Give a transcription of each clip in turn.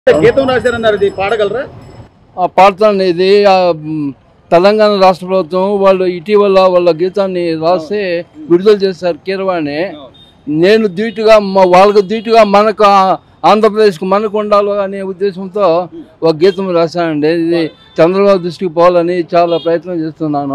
గీతం రాశారన్నారు ఇది పాడగలరా ఆ పాడతాను ఇది ఆ, మ్, తెలంగాణ రాష్ట్ర ప్రభుత్వం వాళ్ళు ఇటీవల వాళ్ళ గీతాన్ని రాస్తే విడుదల చేశారు కీరవాణి నేను ధీటుగా మా వాళ్ళకు ధీటుగా మనకు ఆ- ఆంధ్రప్రదేశ్కు మనకు ఉండాలి అనే ఉద్దేశంతో ఒక గీతం రాశానండి ఇది చంద్రబాబు దృష్టికి పోవాలని చాలా ప్రయత్నం చేస్తున్నాను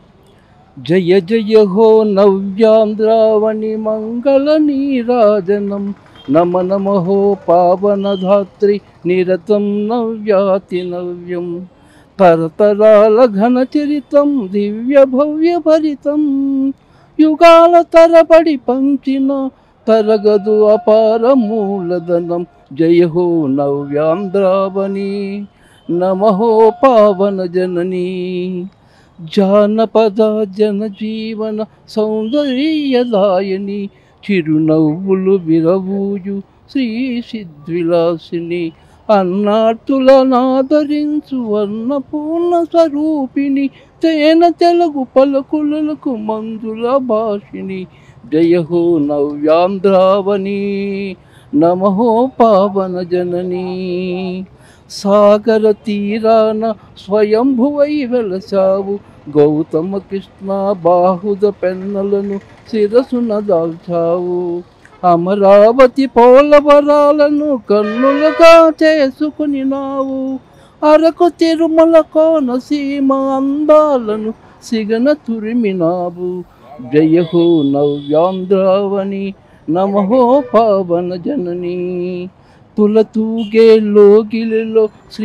జయ జయ హో నవ్యాంధ్రావణి మంగళ నీరాజనం నమ నమ హో పావనధాత్రి నిరతం నవ్యాతి నవ్యం తరతరాల ఘన చరితం దివ్య భవ్య భరితం యుగాల తరబడి పంచిన తరగదు అపార మూలధనం జయ హో నవ్యాంధ్రావని నమ హో పావన జననీ జానపద జనజీవన సౌందర్యదాయని చిరునవ్వులు విరవూయు శ్రీ సిద్విలాసిని అన్నార్తుల నాదరించు అన్నపూర్ణ స్వరూపిణి తేన తెలుగు పలుకులకు మందుల భాషిని జయ హో నవ్యాంధ్రావని నమహో పావన జననీ సాగర తీరాన స్వయంభువై వెలసావు గౌతమ కృష్ణ బాహుద పెన్నలను శిరసున దాల్చావు అమరావతి పోలవరాలను కన్నులుగా చేసుకుని నావు అరకు తిరుమల కోనసీమ అందాలను సిగన తురిమినావు జయ హో నవ్యాంధ్రావని నమహో పావన జననీ తులతూగే లోగిలిలో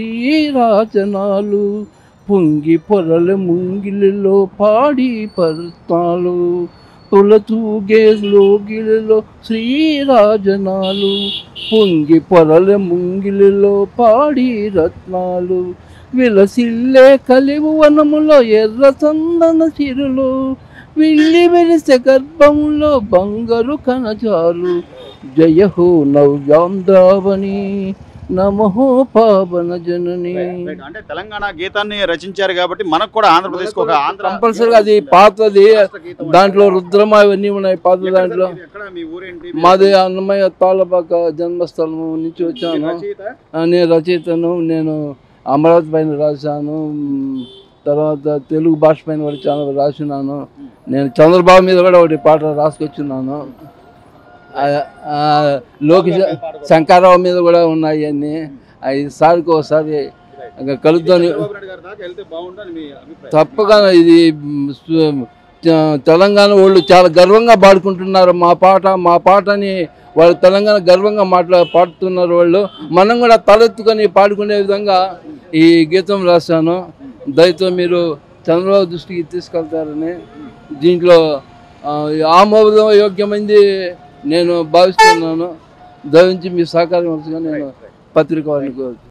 శ్రీరాజనాలు పొంగి పొరల ముంగిలిలో పాడి పరుతాలు తులతూగే లోగిలిలో శ్రీరాజనాలు పొంగి పొరల ముంగిలిలో పాడి రత్నాలు విలసిల్లే కలివు వనములో ఎర్ర చందన చిరులు విల్లి వెలిసే గర్భంలో బంగారు కనజాలు జయ హో నవ్యాంధ్రావని నమహో పావన జనని రైట్. అంటే తెలంగాణ గీతాన్ని రచించారు కాబట్టి మనకు కూడా ఆంధ్రప్రదేశ్ ఒక ఆంధ్ర కంపల్సరీగా అది పాతది రాష్ట్ర గీతం దాంట్లో రుద్రమ ఇవన్నీ ఉన్నాయి పాత ఎక్కడ దాంట్లో సార్ మీరు ఎక్కడ మీ ఊరేంటి మాది అన్నమయ్య తాళపాక జన్మస్థలం నుంచి వచ్చాను రచయిత ఆ, నేను రచయితను నేను అమరావతి పైన రాశాను మ్, తర్వాత తెలుగు భాష పైన కూడా చాలా రాసినాను నేను చంద్రబాబు మీద కూడా ఒకటి పాట రాసుకొచ్చున్నాను ఆ, ఆ, లోకేష్ శంకర్రావు మీద కూడా ఉన్నాయి అన్ని అవి సార్కి ఒకసారి ఇంకా కలుద్దాం చంద్రబాబు నాయుడు గారి దాకా వెళ్తే బాగుంటుంది మీ అభిప్రాయం తప్పగా ఇది మ్, సు- తె- తెలంగాణ వాళ్ళు చాలా గర్వంగా పాడుకుంటున్నారు మా పాట మా పాటని వాళ్ళు తెలంగాణ గర్వంగా మాట్లా పాడుతున్నారు వాళ్ళు మనం కూడా తలెత్తుకొని పాడుకునే విధంగా ఈ గీతం రాశాను దయతో మీరు చంద్రబాబు దృష్టికి తీసుకెళ్తారని దీంట్లో ఆ, ఆమోదం యోగ్యమైంది నేను భావిస్తున్నాను దయించి మీ సహకారం ఇవ్వాల్సిందిగా నేను పత్రిక వారిని కోరుతున్నాను